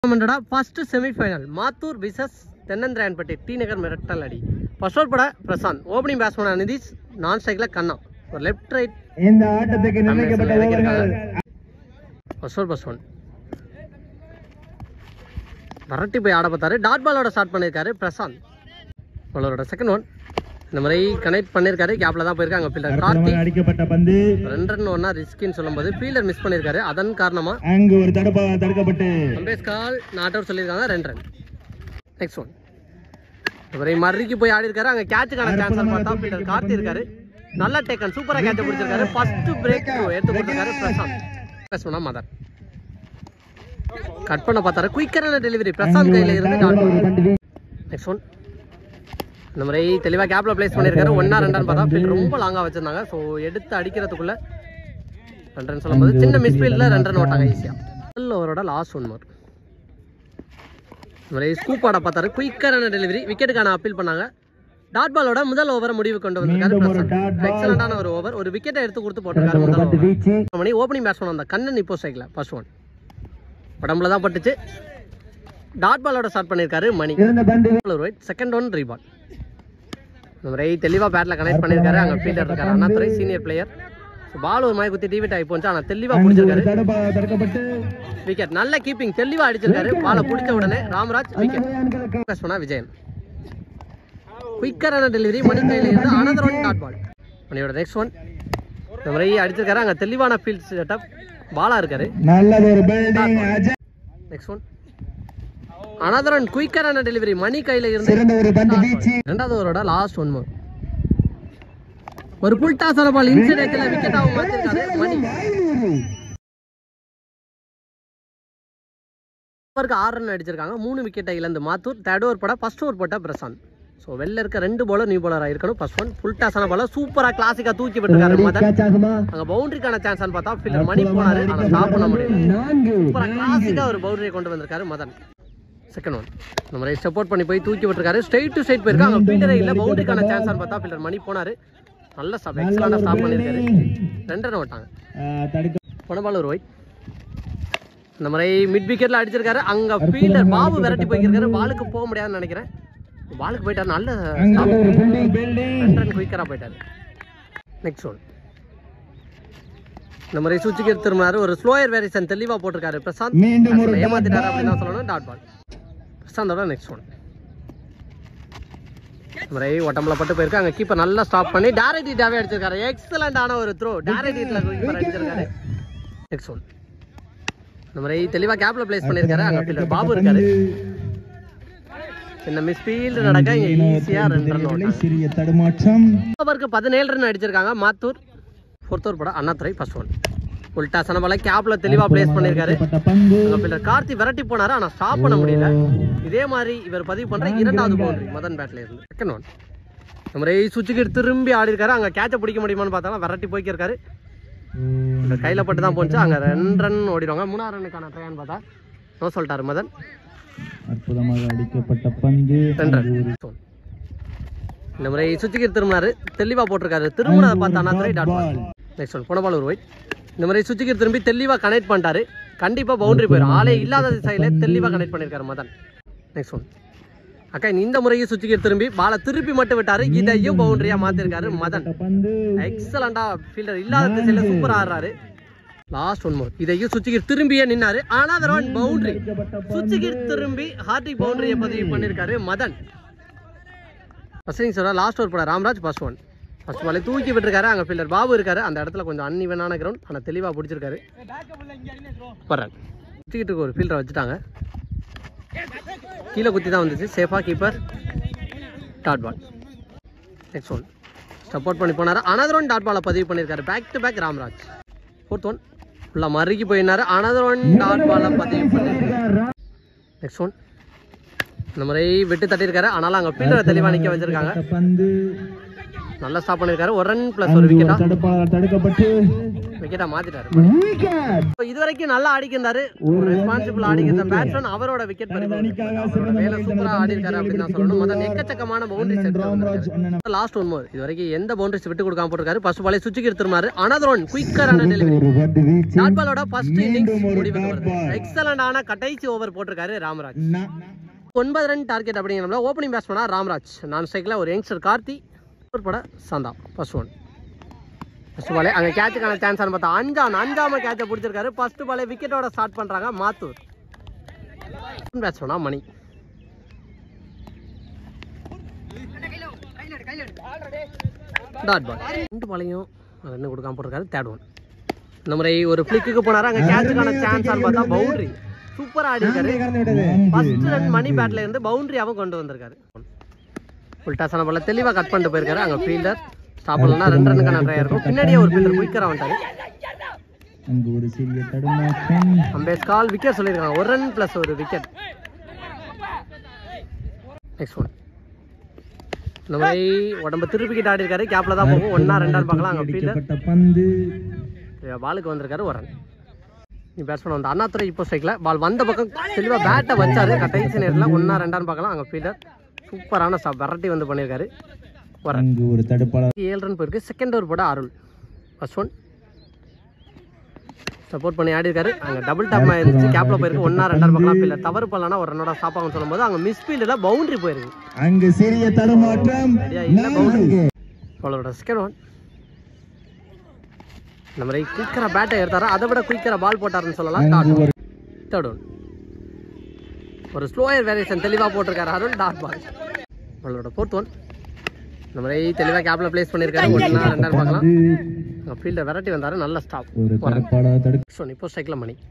டோர்னமெண்டோட first semifinal Mathur விசஸ் Thennandhirayanpatti T Nagar மிரட்டல் அடி ஃபர்ஸ்ட் ஓவர் பட பிரசாந்த் ஓப்பனிங் பேட்ஸ்மேன் நிதிஷ் நான் ஸ்ட்ரைக்கில் கண்ணா ஒரு லெஃப்ட் ரைட் இந்த ஆட்டத்துக்கு நிர்ணயிக்கப்பட்ட ஓவர்கள் ஃபர்ஸ்ட் ஓவர் ஃபர்ஸ்ட் ஒன் வரட்டி போய் ஆட பார்த்தாரு டாட் பாலோட ஸ்டார்ட் பண்ணியிருக்காரு பிரசாந்த் பாலரோட செகண்ட் ஒன் இந்த மாதிரி கனெக்ட் பண்ணியிருக்காரு கேப்ல தான் போயிருக்காங்க ஃபீல்டர் கார்த்திக் அற்புதமாக அடிக்கப்பட்ட பந்து ரெண்டு ரன் ஒன்னா ரிஸ்கின்னு சொல்லும்போது ஃபீல்டர் மிஸ் பண்ணியிருக்காரு அதன் காரணமா அங்கு ஒரு தடுப்பா தடுக்கப்பட்டு அம்பேஸ் கால் நாட் அவுட் சொல்லியிருக்காங்க ரெண்டு ரன் நெக்ஸ்ட் ஒன் இவரை மறுக்கி போய் ஆடி இருக்காரு அங்க கேட்சுக்கான சான்ஸ் பார்த்தா ஃபீல்டர் கார்த்தி இருக்காரு நல்ல டேக்கன் சூப்பரா கேட்ச் பிடிச்சிருக்காரு ஃபர்ஸ்ட் பிரேக் எடுத்து கொடுத்திருக்காரு பிரசாந்த் பேசணும்னா மதர் கட் பண்ண பார்த்தாரு குயிக்கரான டெலிவரி பிரசாந்த் கையில இருந்து டாட் ஒரு பந்து நெக்ஸ்ட் ஒன் இந்த மாதிரி தெளிவாக கேப்ல பிளேஸ் பண்ணியிருக்காரு ஒன்னா ரெண்டான்னு பார்த்தா ஃபீல்ட் ரொம்ப லாங்காக வச்சிருந்தாங்க ஸோ எடுத்து அடிக்கிறதுக்குள்ள ரெண்டு ரன் சொல்லும்போது சின்ன மிஸ்ஃபீல்டில் ரெண்டு ரன் ஓட்டாங்க ஈஸியாக முதல் ஓவரோட லாஸ்ட் ஒன் மார்க் இந்த மாதிரி ஸ்கூப் ஆட பார்த்தாரு குயிக்கரான டெலிவரி விக்கெட்டுக்கான அப்பீல் பண்ணாங்க டாட் பாலோட முதல் ஓவரை முடிவு கொண்டு வந்திருக்காரு மீண்டும் ஒரு dot ball. எக்ஸலண்டான ஒரு ஓவர் ஒரு விக்கெட்டை எடுத்து கொடுத்து போட்டிருக்காரு முதல் பந்து over. வீச்சு மணி ஓப்பனிங் பேட்ஸ்மேன் அந்த கண்ணன் இப்போ ஸ்ட்ரைக்கில் ஃபர்ஸ்ட் ஒன் உடம்புல தான் பட்டுச்சு டாட் பாலோட ஸ்டார்ட் பண்ணியிருக்காரு மணி இருந்த பந்து ஒரு ஒயிட் செகண்ட் ஒன் ரீபால் இந்த மாதிரி தெளிவாக பேட்டில் கனெக்ட் பண்ணியிருக்காரு அங்கே ஃபீல்டர் இருக்காரு அண்ணாதுரை சீனியர் பிளேயர் பால் ஒரு மாதிரி குத்தி டிவிட் ஆகி போச்சு ஆனால் தெளிவாக அங்கு ஒரு பிடிச்சிருக்காரு தடுப்பா தடுக்கப்பட்டு விக்கெட் நல்ல கீப்பிங் தெளிவாக அடிச்சிருக்காரு பாலை பிடிச்ச உடனே ராமராஜ் விக்கெட் அணிகளுக்கு ஃபோக்கஸ் பண்ணா விஜயன் குயிக்கரான டெலிவரி மணி கையில் இருந்து அனதர் ஒன் டாட் பால் மணியோட நெக்ஸ்ட் ஒன் இந்த மாதிரி அடிச்சிருக்காரு அங்கே தெளிவான ஃபீல்ட் செட்டப் பாலா இருக்காரு நல்லது ஒரு fielding Ajay next one another one குயிக்கரான டெலிவரி மணி கையில் இருந்து சிறந்த ஒரு பந்து வீச்சு ரெண்டாவது ஓவரோட லாஸ்ட் ஒன் மோர் ஒரு புல் டாஸ் பால் இன்சைட் எட்ஜ்ல விக்கெட் ஆகும் மாத்திருக்காரு மணி ஓவருக்கு ஆறு ரன் அடிச்சிருக்காங்க மூணு விக்கெட்டை இழந்து மாத்தூர் தேர்ட் ஓவர் போட ஃபர்ஸ்ட் ஓவர் போட்ட பிரசாந்த் ஸோ வெளில இருக்க ரெண்டு bowler நியூ bowler இருக்கணும் ஃபர்ஸ்ட் ஒன் ஃபுல் டாஸான பால சூப்பரா கிளாசிக்கா தூக்கி விட்டுருக்காரு மதன் கேட்ச் ஆகுமா அங்க பவுண்டரிக்கான சான்ஸ் பார்த்தா ஃபீல்டர் மணி போனாரு ஆனா ஸ்டாப் பண்ண முடியல நான்கு சூப்பரா கிளாசிக்கா ஒரு பவுண்டரியை கொண்டு வந்திருக்காரு மதன் செகண்ட் ஒன் இந்த மாதிரி சப்போர்ட் பண்ணி போய் தூக்கி விட்டுருக்காரு ஸ்ட்ரைட் டு ஸ்ட்ரைட் போயிருக்காங்க ஃபீல்டரே இல்ல பவுண்டரிக்கான சான்ஸ் பார்த்தா ஃபீல்டர் மணி போனாரு நல்ல ஸ்டாப் எக்ஸலண்டா ஸ்டாப் பண்ணிருக்காரு ரெண்டு ரன் ஓட்டாங்க ஆ, தடுக்க போன பால் ஒரு ஒயிட் இந்த மாதிரி மிட் விக்கெட்ல அடிச்சிருக்காரு அங்க ஃபீல்டர் பாபு விரட்டி போயிருக்காரு பாலுக்கு போக முடியாதுன்னு நினைக்கிறேன் பாலுக்கு போயிட்டாரு நல்ல அங்கு stop. ஒரு பில்டிங் பில்டிங் ரெண்டு ரன் குயிக்கரா போயிட்டாரு நெக்ஸ்ட் ஒன் இந்த மாதிரி சுவிட்சுக்கு திரும்பினாரு ஒரு ஸ்லோயர் வேரியேஷன் தெளிவா போட்டிருக்காரு பிரசாந்த் மீண்டும் ஒரு அதுல dot ஏமாத்திட்டாரு ball. அப்படின்னு தான் சொல்லணும் டாட் பால் பிரசாந்தோட நெக்ஸ்ட் ஒன் இந்த மாதிரி உடம்புல பட்டு போயிருக்கு அங்க கீப்பர் நல்லா ஸ்டாப் பண்ணி டேரக்ட் ஹிட்டாவே அடிச்சிருக்காரு எக்ஸலண்டான ஒரு த்ரோ டேரக்ட் ஹிட்ல கீப்பர் அடிச்சிருக்காரு நெக்ஸ்ட் ஒன் இந்த மாதிரி தெளிவா கேப்ல பிளேஸ் பண்ணிருக்காரு அங்க ஃபீல்டர் பாபு இருக்காரு இந்த மிஸ்ஃபீல்டு நடக்க இங்க ஈஸியா ரெண்டு ரன் ஓட்டாங்க சிறிய தடுமாற்றம் ஓவருக்கு பதினேழு ரன் அடிச்சிருக்காங்க மாத்தூர் ஃபோர்த் ஓவர் படம் அண்ணாதுரை ஃபர்ஸ்ட் ஒன் உல்டா சனபால கேப்ல தெளிவா பிளேஸ் பண்ணிருக்காரு பட்ட பந்து அங்க பில்லர் கார்த்தி விரட்டி போனாரு ஆனா ஸ்டாப் பண்ண முடியல இதே மாதிரி இவர் பதிவு பண்ற இரண்டாவது பவுண்டரி மதன் பேட்ல இருந்து செகண்ட் ஒன் இந்த மாதிரி சுவிட்சுக்கு திரும்பி ஆடி இருக்காரு அங்க கேட்ச பிடிக்க முடியுமான்னு பார்த்தாலும் விரட்டி போய்க்கிருக்காரு இந்த கையில பட்டு தான் போச்சு அங்க ரெண்டு ரன் ஓடிடுவாங்க மூணாவது ரன்னுக்கான ட்ரையான்னு பார்த்தா நோ சொல்லிட்டாரு மதன் அற்புதமாக அடிக்கப்பட்ட பந்து ரெண்டு ரன் இந்த முறை சுவிட்சுக்கு திரும்பினாரு தெளிவா போட்டிருக்காரு திரும்பினதை பார்த்து Annadurai dot ball next one போன பால் ஒரு ஒயிட் இந்த மாதிரி சுவிட்சுக்கு திரும்பி தெளிவா கனெக்ட் பண்ணிட்டாரு கண்டிப்பா பவுண்டரி போயிடும் ஆளே இல்லாத திசையில தெளிவா கனெக்ட் பண்ணிருக்காரு மதன் நெக்ஸ்ட் ஒன் அக்கா இந்த முறையும் சுவிட்சுக்கு திரும்பி பாலை திருப்பி மட்டும் விட்டாரு இதையும் பவுண்டரியா மாத்திருக்காரு மதன் பந்து எக்ஸலண்டா ஃபீல்டர் இல்லாத திசையில சூப்பரா ஆடுறாரு லாஸ்ட் ஒன் மோர் இதையும் சுவிட்சுக்கு திரும்பியே நின்னாரு ஆனா அதர் ஒன் பவுண்டரி சுவிட்சுக்கு திரும்பி ஹார்டிக் பவுண்டரியை பதிவு பண்ணிருக்காரு Madan first innings last over போட ராம்ராஜ் ஃபர்ஸ்ட் ஒன் ஃபர்ஸ்ட் பாலே தூக்கி விட்டுருக்காரு அங்கே ஃபீல்டர் பாபு இருக்காரு அந்த இடத்துல கொஞ்சம் அன்இவனான கிரவுண்ட் ஆனால் தெளிவாக பிடிச்சிருக்காரு வர்றேன் சுற்றிக்கிட்டு இருக்க ஒரு ஃபீல்டரை வச்சுட்டாங்க கீழே குத்தி தான் வந்துச்சு சேஃபாக keeper dot ball next one support பண்ணி போனார் அனதர் ஒன் டாட் பாலை பதிவு பண்ணியிருக்காரு back to back Ramraj fourth one ஃபுல்லாக மறுக்கி போயினாரு அனதர் ஒன் டாட் பாலை பதிவு பண்ணியிருக்காரு நெக்ஸ்ட் ஒன் இந்த மாதிரி விட்டு தட்டியிருக்காரு ஆனாலும் அங்கே ஃபீல்டரை தெளிவாக நிற்க வச்சிருக்காங்க பந்து நல்லா ஸ்டாப் பண்ணிருக்காரு ஒரு ரன் பிளஸ் ஒரு அங்கு விக்கெட்டா ஒரு தடுப்பாளர் தடுக்கப்பட்டு விக்கெட்டா மாத்திட்டாரு விக்கெட் இப்போ இது வரைக்கும் நல்லா ஆடிக்கிருந்தாரு ஒரு ரெஸ்பான்சிபிள் ஆடிக்கிற பேட்ஸ்மேன் அவரோட விக்கெட் பறி அவரோட வேலை சூப்பரா ஆடி இருக்காரு அப்படின்னு தான் சொல்லணும் மொத்தம் எக்கச்சக்கமான பவுண்டரிஸ் எடுத்து ராம்ராஜ் வந்திருக்காரு அண்ணன் லாஸ்ட் ஒன் மோர் இது வரைக்கும் எந்த பவுண்டரிஸ் விட்டு கொடுக்காம போட்டிருக்காரு ஃபர்ஸ்ட் பாலே சுவிட்சுக்கு எடுத்துருமாரு அனதர் ஒன் குயிக்கரான டெலிவரி ஒரு பந்து வீச்சு டாட் பாலோட ஃபர்ஸ்ட் இன்னிங்ஸ் மீண்டும் ஒரு முடிவுக்கு dot வருது ball. எக்ஸலண்டான கடைசி ஓவர் போட்டிருக்காரு ராமராஜ் நா- ஒன்பது ரன் டார்கெட் அப்படிங்கிறப்ப ஓப்பனிங் பேட்ஸ்மனா ராம்ராஜ் நான் ஸ்ட்ரைக்கில் ஒரு யங்ஸ்டர் கார்த்தி ஒரு பட சாந்தா ஃபர்ஸ்ட் ஒன் ஃபர்ஸ்ட் பாலே அங்கே கேட்சுக்கான சான்ஸ் பார்த்தா அஞ்சான் அஞ்சாம கேட்சை பிடிச்சிருக்காரு ஃபர்ஸ்ட் பாலே விக்கெட்டோட ஸ்டார்ட் பண்ணுறாங்க மாத்தூர் பேட்ஸ்மனா மணி டாட் பால் ரெண்டு பாலையும் ரன் கொடுக்காம போட்டிருக்காரு தேர்ட் ஒன் இந்த முறை ஒரு ஃபிளிக்கு போனாரு அங்கே கேட்சுக்கான சான்ஸ் பார்த்தா பவுண்டரி சூப்பராக ஆடி இருக்காரு ஃபர்ஸ்ட் ரன் மணி பேட்ல இருந்து பவுண்டரியாவும் கொண்டு வந்திருக்காரு ஃபுல் டாஸான பால்ல தெளிவா கட் பண்ணிட்டு போயிருக்காரு அங்க ஃபீல்டர் ஸ்டாப் பண்ணலனா ரெண்டு ரன்னுக்கான ட்ரை இருக்கும் பின்னாடியே ஒரு ஃபீல்டர் குயிக்கரா வந்துட்டாரு அங்கு ஒரு சிறிய தடுமாற்றம் அம்பேஸ் கால் விக்கெட் சொல்லியிருக்காங்க ஒரு ரன் பிளஸ் ஒரு விக்கெட் நெக்ஸ்ட் ஒன் இந்த மாதிரி உடம்ப திருப்பிக்கிட்டு ஆடி இருக்காரு கேப்ல தான் போகும் ஒன்னா ரெண்டான்னு பார்க்கலாம் அங்க ஃபீல்டர் அடிக்கப்பட்ட பந்து பாலுக்கு வந்திருக்காரு ஒரு ரன் நீ பேட்ஸ்மேன் வந்து அண்ணாத்துறை இப்போ ஸ்ட்ரைக்கில் பால் வந்த பக்கம் தெளிவாக பேட்டை வச்சாரு கடைசி நேரத்தில் ஒன்றா ரெண்டான்னு பார்க்கலாம் அங்கே ஃபீல்டர் சூப்பரான ஸ்டாப் வெரைட்டி வந்து பண்ணியிருக்காரு ஒரு ரன் அங்கு ஒரு தடுப்பாளர் ஏழு ரன் போயிருக்கு செகண்ட் ஓவர் போட அருள் ஃபர்ஸ்ட் ஒன் சப்போர்ட் பண்ணி ஆடி இருக்காரு அங்கே டபுள் டாப் இருந்துச்சு கேப்ல போயிருக்கு ஒன்றா ரெண்டான்னு பார்க்கலாம் ஃபீல்டர் தவறு பண்ணலன்னா ஒரு ரன்னோட ஸ்டாப் ஆகும் சொல்லும்போது அங்கே மிஸ் ஃபீல்டில் பவுண்டரி போயிருக்கு அங்கு சிறிய தடுமாற்றம் சரியா இல்ல, boundary. நான்கு. அவளோட செகண்ட் ஒன் இந்த மாதிரி குயிக்கரா பேட்டை எடுத்தாரா அதை விட குயிக்கரா பால் போட்டாருன்னு சொல்லலாம் அங்கு ஒரு தேர்ட் ஒன் ஒரு ஸ்லோயர் வேரியேஷன் தெளிவாக போட்டிருக்காரு அருள் டாட் பால் அவளோட ஃபோர்த் ஒன் இந்த மாதிரி தெளிவாக கேப்ல பிளேஸ் பண்ணியிருக்காரு ஒன்றா ரெண்டாயிரம் பார்க்கலாம் பந்து ஃபீல்டர் வெரைட்டி வந்தாரு நல்ல ஸ்டாப் ஒரு தடுப்பாளர் தடுக்க நெக்ஸ்ட் ஒன் இப்போ சைக்கிள் மணி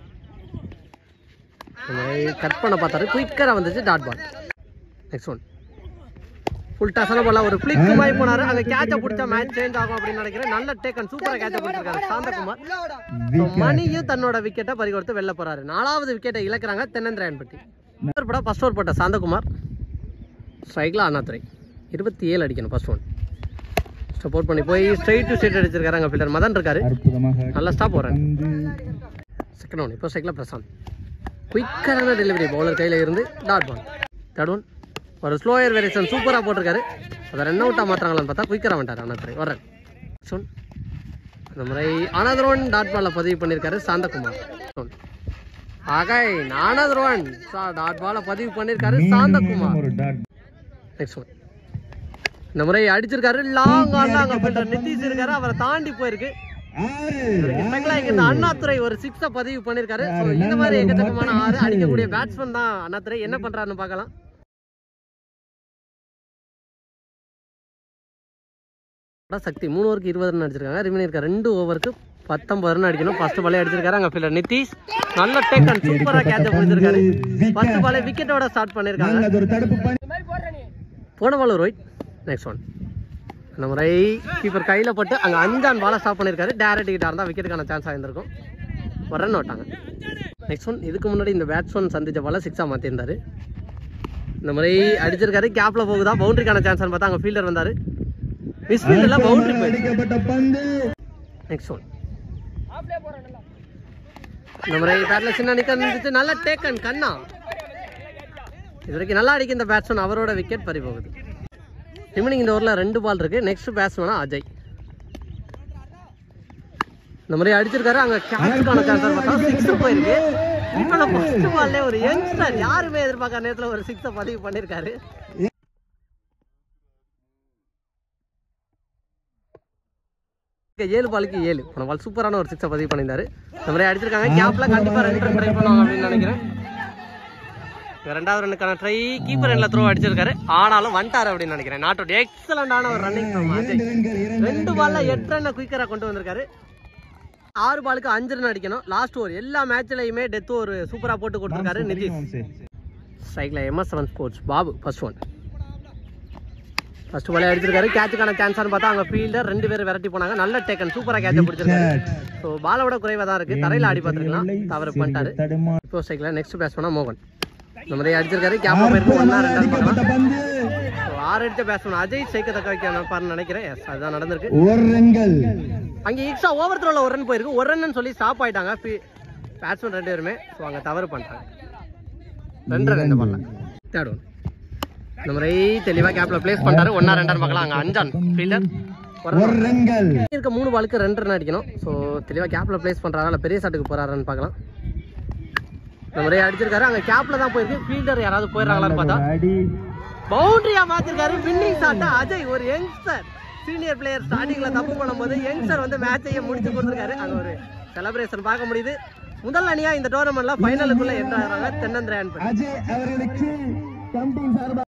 இந்த மாதிரி கட் பண்ண பார்த்தாரு குயிக்கராக வந்துச்சு dot ball next one full டசன பால் ஒரு ஃபிளிக் மாதிரி போனாரு அங்க கேட்சை பிடிச்சா மேட்ச் சேஞ்ச் ஆகும் அப்படின்னு நினைக்கிறேன் நல்ல டேக்கன் சூப்பரா கேட்சை பிடிச்சிருக்காரு சாந்தகுமார் So, மணியும் தன்னோட விக்கெட்டை பறிகொடுத்து வெளில போறாரு நாலாவது விக்கெட்டை இழக்கிறாங்க தென்னந்திராயன்பட்டி இன்னொரு படம் ஃபர்ஸ்ட் ஓவர் போட்ட சாந்தகுமார் ஸ்ட்ரைக்கில் அண்ணாதுரை இருபத்தி ஏழு அடிக்கணும் ஃபர்ஸ்ட் ஒன் சப்போர்ட் பண்ணி போய் ஸ்ட்ரைட் டு ஸ்ட்ரைட் அடிச்சிருக்காரு அங்கே ஃபீல்டர் மதன் இருக்காரு அற்புதமாக நல்ல ஸ்டாப் போறாரு பந்து செகண்ட் ஒன் இப்போ சைக்கிள் பிரசாந்த் குயிக்கரான டெலிவரி பவுலர் கையில் இருந்து டாட் பால் தேர்ட் ஒன் ஒரு ஸ்லோயர் வேரியேஷன் சூப்பராக போட்டிருக்காரு அதை ரன் அவுட்டாக மாற்றாங்களான்னு பார்த்தா குயிக்கராக வந்துட்டார் அனந்தரை வரேன் சொன் அந்த முறை அனதர் ஒன் டாட் பாலில் பதிவு பண்ணியிருக்காரு சாந்தகுமார் One. ஆகாய் அனதர் ஒன் டாட் பாலை பதிவு பண்ணியிருக்காரு சாந்தகுமார் ஒரு டாட் நெக்ஸ்ட் ஒன் இந்த முறை அடிச்சிருக்காரு லாங் ஆன் அங்கே ஃபீல்டர் நிதிஷ் இருக்காரு அவரை தாண்டி போயிருக்கு ஆறு இன்ஃபேக்ட்லாம் இங்க இந்த அண்ணாதுரை ஒரு சிக்ஸ பதிவு பண்ணிருக்காரு So, இந்த மாதிரி எக்கச்சக்கமான ஆறு அடிக்கக்கூடிய பேட்ஸ்மேன் தான் அண்ணாதுரை என்ன பண்றாருன்னு பார்க்கலாம் சக்தி மூணு ஓவருக்கு இருபது ரன் அடிச்சிருக்காங்க ரிமைன் இருக்க ரெண்டு ஓவருக்கு பத்தொன்பது ரன் அடிக்கணும் ஃபர்ஸ்ட் பாலே அடிச்சிருக்காரு அங்க ஃபீல்டர் நிதிஷ் நல்ல டேக்கன் சூப்பரா கேட்ச பிடிச்சிருக்காரு ஃபர்ஸ்ட் பாலே விக்கெட்டோட ஸ்டார்ட் பண்ணிருக்காங்க நல்லது ஒரு தடுப்பு பந்து போன பால் ஒரு ஒயிட் நெக்ஸ்ட் ஒன் அந்த முறை கீப்பர் கையில் போட்டு அங்கே அஞ்சான் பாலை ஸ்டாப் பண்ணியிருக்காரு டேரக்ட் கிட்ட இருந்தால் விக்கெட்டுக்கான சான்ஸ் ஆயிருந்திருக்கும் ஒரு ரன் ஓட்டாங்க நெக்ஸ்ட் ஒன் இதுக்கு முன்னாடி இந்த பேட்ஸ்மேன் சந்திச்ச பாலை சிக்ஸாக மாற்றிருந்தாரு இந்த முறை அடிச்சிருக்காரு கேப்பில் போகுதா பவுண்டரிக்கான சான்ஸ் பார்த்தா அங்கே ஃபீல்டர் வந்தார் மிஸ் ஃபீல்டில் பவுண்டரி போயிருக்கு அடிக்கப்பட்ட பந்து நெக்ஸ்ட் ஒன் இந்த முறை பேட்டில் சின்ன நிக்க இருந்துச்சு நல்ல டேக்கன் கண்ணா இது வரைக்கும் நல்லா அடிக்க இந்த பேட்ஸ்மேன் அவரோட விக்கெட் பறி போகுது ரிமைனிங் இந்த ஓவரில் ரெண்டு பால் இருக்கு நெக்ஸ்ட் பேட்ஸ்மேனா அஜய் இந்த மாதிரி அடிச்சிருக்காரு அங்க கேட்சுக்கான சான்ஸ் பார்த்தா சிக்ஸ் போயிருக்கு இப்போ ஃபர்ஸ்ட் பால்லே ஒரு யங்ஸ்டர் யாருமே எதிர்பார்க்காத நேரத்தில் ஒரு சிக்ஸை பதிவு பண்ணியிருக்காரு ஏழு பாலுக்கு ஏழு போன பால் சூப்பரான ஒரு சிக்ஸை பதிவு பண்ணியிருந்தாரு இந்த மாதிரி அடிச்சிருக்காங்க கேப்ல கண்டிப்பா ரெண்டு ரன் ட்ரை பண்ணுவாங்க அப்படின்னு நினைக்கிறேன் இங்க ரெண்டாவது ரன்னுக்கான ட்ரை கீப்பர் எண்ணில் த்ரோ அடிச்சிருக்காரு ஆனாலும் வந்துட்டாரு அப்படின்னு நினைக்கிறேன் நாட் அவுட் எக்ஸலண்டான ஒரு ரன்னிங் ரெண்டு பால்ல எட்டு ரன்னை குயிக்கரா கொண்டு வந்திருக்காரு ஆறு பாலுக்கு அஞ்சு ரன் அடிக்கணும் லாஸ்ட் ஓவர் எல்லா மேட்ச்லயுமே டெத் ஒரு சூப்பரா போட்டு கொடுத்துருக்காரு நிதிஷ் ஸ்ட்ரைக்ல M S seven sports Babu first one first பாலே அடிச்சிருக்காரு கேட்சுக்கான சான்ஸ்னு பார்த்தா அங்க ஃபீல்டர் ரெண்டு பேரும் விரட்டி போனாங்க நல்ல டேக்கன் சூப்பரா கேட்ச பிடிச்சிருக்காரு ஸோ பாலை விட குறைவா தான் இருக்கு தரையில ஆடி பார்த்துருக்கலாம் தவறு பண்ணிட்டாரு தடுமா இப்போ ஸ்ட்ரைக்ல நெக்ஸ்ட் பேட்ஸ்மேனா மோகன் இந்த மாதிரி அடிச்சிருக்காரு கேப்பா போயிருக்கு ஒன்னா ரெண்டா பார்க்கலாம் பந்து ஸோ ஆறு அடிச்ச பேட்ஸ்மேன் அஜய் ஜெயிக்கத்தக்க வைக்க நினைக்கிறேன் எஸ் அதுதான் நடந்திருக்கு ஒரு ரன்கள் அங்கே எக்ஸ்ட்ரா ஓவர் த்ரோல ஒரு ரன் போயிருக்கு ஒரு ரன் சொல்லி ஸ்டாப் ஆயிட்டாங்க பேட்ஸ்மேன் ரெண்டு பேருமே ஸோ அங்கே தவறு பண்ணிட்டாங்க ரெண்டு ரன் இந்த பால்ல தேர்ட் ஒன் இந்த முறை தெளிவாக கேப்ல பிளேஸ் பண்ணிட்டாரு ஒன்னா ரெண்டான்னு பார்க்கலாம் அங்கே அஞ்சான் ஃபீல்டர் ஒரு ரன்கள் இருக்க மூணு பாலுக்கு ரெண்டு ரன் அடிக்கணும் ஸோ தெளிவாக கேப்ல பிளேஸ் பண்றாரா இல்லை பெரிய ஷாட்டுக்கு போறாரான்னு பார்க்கலாம் இந்த முறை அடிச்சிருக்காரு அங்கே கேப்ல தான் போயிருக்கு ஃபீல்டர் யாராவது போயிடுறாங்களான்னு பார்த்தா அடி பவுண்டரியா மாத்திருக்காரு வின்னிங் ஷாட்டா அஜய் ஒரு யங்ஸ்டர் சீனியர் பிளேயர் ஸ்டார்டிங்ல தப்பு பண்ணும்போது யங்ஸ்டர் வந்து மேட்சையே முடிச்சு கொடுத்துருக்காரு அங்க ஒரு செலிப்ரேஷன் பார்க்க முடியுது முதல் அணியா இந்த டோர்னமெண்ட்ல ஃபைனலுக்குள்ள என்ட்ராகிறாங்க தென்னந்திரன் அஜய் அவர்களுக்கு கம்பெனி சார்பாக